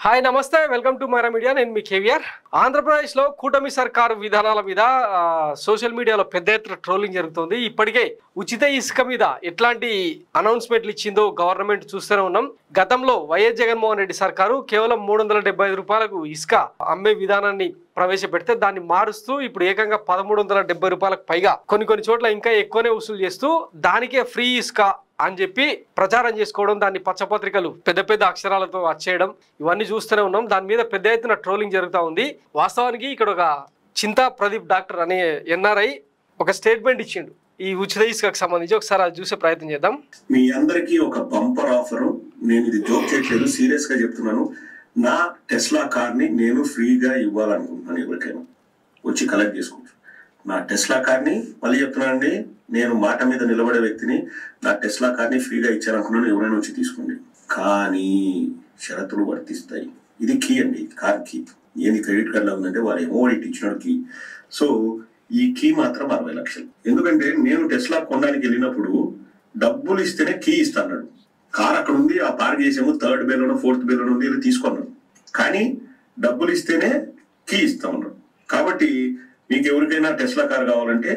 Hi నమస్తే welcome to Myra media నేను మీ కేవీఆర్ ఆంధ్రప్రదేశ్లో కూటమి సర్కారు విధానాల మీద ఆ, సోషల్ మీడియాలో పెద్ద ఎత్తున ట్రోలింగ్ జరుగుతుంది ఇప్పటికే ఉచిత ఇసుక మీద ఎట్లాంటి అనౌన్స్మెంట్లు ఇచ్చిందో గవర్నమెంట్ చూస్తూనే ఉన్నాం గతంలో వైఎస్ జగన్మోహన్ రెడ్డి సర్కారు కేవలం మూడు వందల డెబ్బై ఐదు రూపాయలకు ఇసుక అమ్మే విధానాన్ని ప్రవేశపెడితే దాన్ని మారుస్తూ ఇప్పుడు ఏకంగా పదమూడు వందల డెబ్బై రూపాయలకు పైగా కొన్ని కొన్ని చోట్ల ఇంకా ఎక్కువనే వసూలు చేస్తూ దానికే ఫ్రీ ఇసుక అని చెప్పి ప్రచారం చేసుకోవడం దాన్ని పచ్చపత్రికలు పెద్ద పెద్ద అక్షరాలతో వచ్చేయడం ఇవన్నీ చూస్తూనే ఉన్నాం దాని మీద పెద్ద ఎత్తున ట్రోలింగ్ జరుగుతూ ఉంది వాస్తవానికి ఇక్కడ ఒక చింతా ప్రదీప్ డాక్టర్ అనే ఎన్ఆర్ఐ ఒక స్టేట్మెంట్ ఇచ్చిండు ఈ ఉచిత ఇసుకకు సంబంధించి ఒకసారి అది చూసే ప్రయత్నం చేద్దాం మీ అందరికీ ఒక బంపర్ ఆఫర్ నేను ఇది జోక్ చేయట్లేదు సీరియస్ గా చెప్తున్నాను నా టెస్లా కార్ ని నేను ఫ్రీగా ఇవ్వాలనుకుంటున్నాను ఎవరికైనా వచ్చి కలెక్ట్ చేసుకోవచ్చు నా టెస్లా కార్ ని మళ్ళీ చెప్తున్నానండి నేను మాట మీద నిలబడే వ్యక్తిని నా టెస్లా కార్ ని ఫ్రీగా ఇచ్చారనుకున్నాను ఎవరైనా వచ్చి తీసుకోండి కానీ షరతులు వర్తిస్తాయి ఇది కీ అండి కార్ కీ ఏంది క్రెడిట్ కార్డులో ఉందంటే వాళ్ళు ఏమో ఇటు ఇచ్చినాడు కీ సో ఈ కీ మాత్రం అరవై లక్షలు ఎందుకంటే నేను టెస్లా కొనడానికి వెళ్ళినప్పుడు డబ్బులు ఇస్తేనే కీ ఇస్తాడు కార్ అక్కడ ఉంది ఆ పార్క్ చేసాము థర్డ్ బేలోనో ఫోర్త్ బేలోనో ఉంది ఇది తీసుకున్నాను కానీ డబ్బులు ఇస్తేనే కీ ఇస్తా ఉన్నాడు కాబట్టి మీకు ఎవరికైనా టెస్లా కార్ కావాలంటే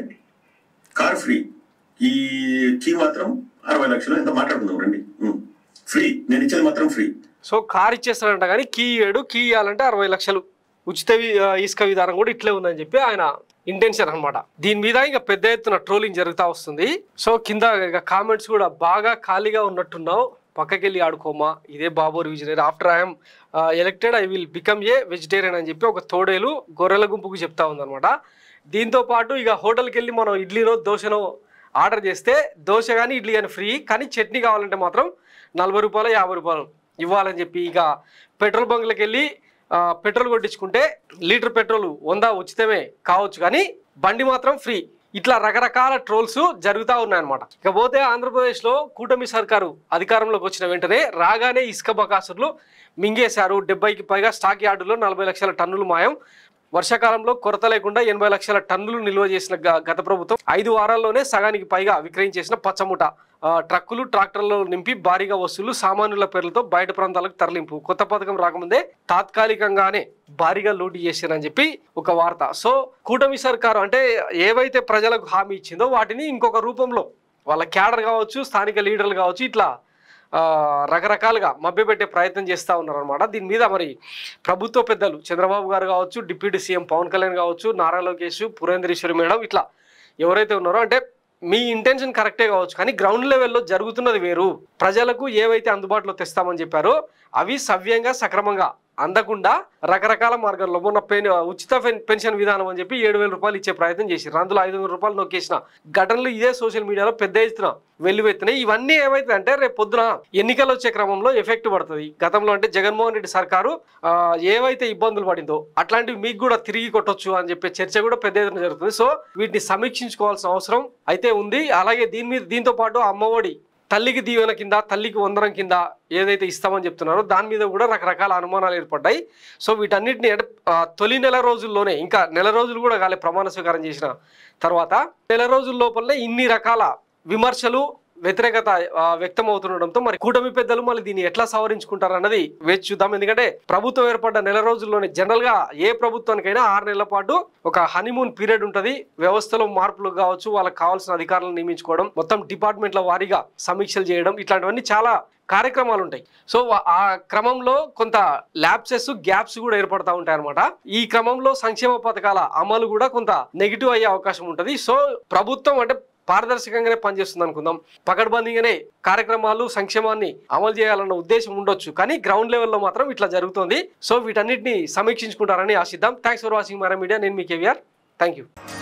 కార్ ఫ్రీ ఈ కీ మాత్రం అరవై లక్షలు ఎంత మాట్లాడుకుందాం రండి ఉం. ఫ్రీ నేను ఇచ్చేది మాత్రం ఫ్రీ సో కార్ ఇచ్చేస్తాడంట కానీ కీ ఇయ్యాడు కీ ఇవ్వాలంటే అరవై లక్షలు ఉచిత వి- ఆ, ఇసుక విధానం కూడా ఇట్లే ఉందని చెప్పి ఆయన ఇంటెన్షన్ అన్నమాట దీని మీద ఇంకా పెద్ద ఎత్తున ట్రోలింగ్ జరుగుతూ వస్తుంది సో కింద ఇక కామెంట్స్ కూడా బాగా ఖాళీగా ఉన్నట్టున్నావు పక్కకెళ్ళి ఆడుకోమా ఇదే బాబోర్ visionary after I'm elected I will become a vegetarian అని చెప్పి ఒక తోడేలు గొర్రెల గుంపుకు చెప్తా ఉందన్నమాట దీంతో పాటు ఇక హోటల్కి వెళ్ళి మనం ఇడ్లీనో దోశనో ఆర్డర్ చేస్తే దోశ కానీ ఇడ్లీ కానీ ఫ్రీ కానీ చట్నీ కావాలంటే మాత్రం నలభై రూపాయలు యాభై రూపాయలు ఇవ్వాలని చెప్పి ఇక పెట్రోల్ బంక్లకు వెళ్ళి ఆ, పెట్రోల్ కొట్టించుకుంటే లీటర్ పెట్రోల్ వంద ఉచితమే కావచ్చు కానీ బండి మాత్రం ఫ్రీ ఇట్లా రకరకాల ట్రోల్స్ జరుగుతూ ఉన్నాయన్నమాట ఇకపోతే ఆంధ్రప్రదేశ్లో కూటమి సర్కారు అధికారంలోకి వచ్చిన వెంటనే రాగానే ఇసుక బకాసులు మింగేశారు డెబ్బైకి పైగా స్టాక్ యార్డులో నలభై లక్షల టన్నులు మాయం వర్షాకాలంలో కొరత లేకుండా ఎనభై లక్షల టన్నులు నిల్వ చేసిన గ- గత ప్రభుత్వం ఐదు వారాల్లోనే సగానికి పైగా విక్రయించేసిన పచ్చముట ఆ, ట్రక్కులు ట్రాక్టర్లు నింపి భారీగా వస్తువులు సామాన్యుల పేర్లతో బయట ప్రాంతాలకు తరలింపు కొత్త పథకం రాకముందే తాత్కాలికంగానే భారీగా లూటీ చేశారని చెప్పి ఒక వార్త సో కూటమి సర్కారు అంటే ఏవైతే ప్రజలకు హామీ ఇచ్చిందో వాటిని ఇంకొక రూపంలో వాళ్ళ క్యాడర్ కావచ్చు స్థానిక లీడర్లు కావచ్చు ఇట్లా ఆ, రకరకాలుగా మభ్యపెట్టే ప్రయత్నం చేస్తూ ఉన్నారనమాట దీని మీద మరి ప్రభుత్వ పెద్దలు చంద్రబాబు గారు కావచ్చు డిప్యూటీ సీఎం పవన్ కళ్యాణ్ కావచ్చు నారా లోకేష్ పురేంద్రేశ్వరి మేడం ఇట్లా ఎవరైతే ఉన్నారో అంటే మీ ఇంటెన్షన్ కరెక్టే కావచ్చు కానీ గ్రౌండ్ లెవెల్లో జరుగుతున్నది వేరు ప్రజలకు ఏవైతే అందుబాటులో తెస్తామని చెప్పారో అవి సవ్యంగా సక్రమంగా అందకుండా రకరకాల మార్గాల్లో మొన్న పెన్ ఉచిత పెన్- పెన్షన్ విధానం అని చెప్పి ఏడు వేల రూపాయలు ఇచ్చే ప్రయత్నం చేశారు అందులో ఐదు వందల రూపాయలు నొక్కేసిన ఘటనలు ఇదే సోషల్ మీడియాలో పెద్ద ఎత్తున వెల్లువెత్తినాయి ఇవన్నీ ఏమైతే అంటే రేపు పొద్దున ఎన్నికలు వచ్చే క్రమంలో ఎఫెక్ట్ పడుతుంది గతంలో అంటే జగన్మోహన్ రెడ్డి సర్కారు ఆ, ఏవైతే ఇబ్బందులు పడిందో అట్లాంటివి మీకు కూడా తిరిగి కొట్టొచ్చు అని చెప్పే చర్చ కూడా పెద్ద ఎత్తున జరుగుతుంది సో వీటిని సమీక్షించుకోవాల్సిన అవసరం అయితే ఉంది అలాగే దీని మీద దీంతో పాటు అమ్మఒడి తల్లికి దీవెన కింద తల్లికి వందనం కింద ఏదైతే ఇస్తామని చెప్తున్నారో దాని మీద కూడా రకరకాల అనుమానాలు ఏర్పడ్డాయి సో వీటన్నిటిని అంటే ఆ, తొలి నెల రోజుల్లోనే ఇంకా నెల రోజులు కూడా కాలే ప్రమాణ స్వీకారం చేసిన తర్వాత నెల రోజుల లోపలనే ఇన్ని రకాల విమర్శలు వ్యతిరేకత ఆ, వ్యక్తం అవుతుండడంతో మరి కూటమి పెద్దలు మళ్ళీ దీన్ని ఎట్లా సవరించుకుంటారు అన్నది వేచి చూద్దాం ఎందుకంటే ప్రభుత్వం ఏర్పడ్డ నెల రోజుల్లోనే జనరల్ గా ఏ ప్రభుత్వానికైనా ఆరు నెలల పాటు ఒక హనీమూన్ పీరియడ్ ఉంటది వ్యవస్థలో మార్పులు కావచ్చు వాళ్ళకి కావాల్సిన అధికారులను నియమించుకోవడం మొత్తం డిపార్ట్మెంట్ల వారీగా సమీక్షలు చేయడం ఇట్లాంటివన్నీ చాలా కార్యక్రమాలు ఉంటాయి సో వా- ఆ క్రమంలో కొంత ల్యాప్సెస్ గ్యాప్స్ కూడా ఏర్పడతా ఉంటాయి అనమాట ఈ క్రమంలో సంక్షేమ పథకాల అమలు కూడా కొంత నెగిటివ్ అయ్యే అవకాశం ఉంటుంది సో ప్రభుత్వం అంటే పారదర్శకంగానే పనిచేస్తుంది అనుకుందాం పకడ్బందీగానే కార్యక్రమాలు సంక్షేమాన్ని అమలు చేయాలన్న ఉద్దేశం ఉండొచ్చు కానీ గ్రౌండ్ లెవెల్లో మాత్రం ఇట్లా జరుగుతుంది సో వీటన్నిటిని సమీక్షించుకుంటారని ఆశిద్దాం థ్యాంక్స్ ఫర్ వాచింగ్ మరా మీడియా నేను మీ కేవీఆర్ థ్యాంక్ యూ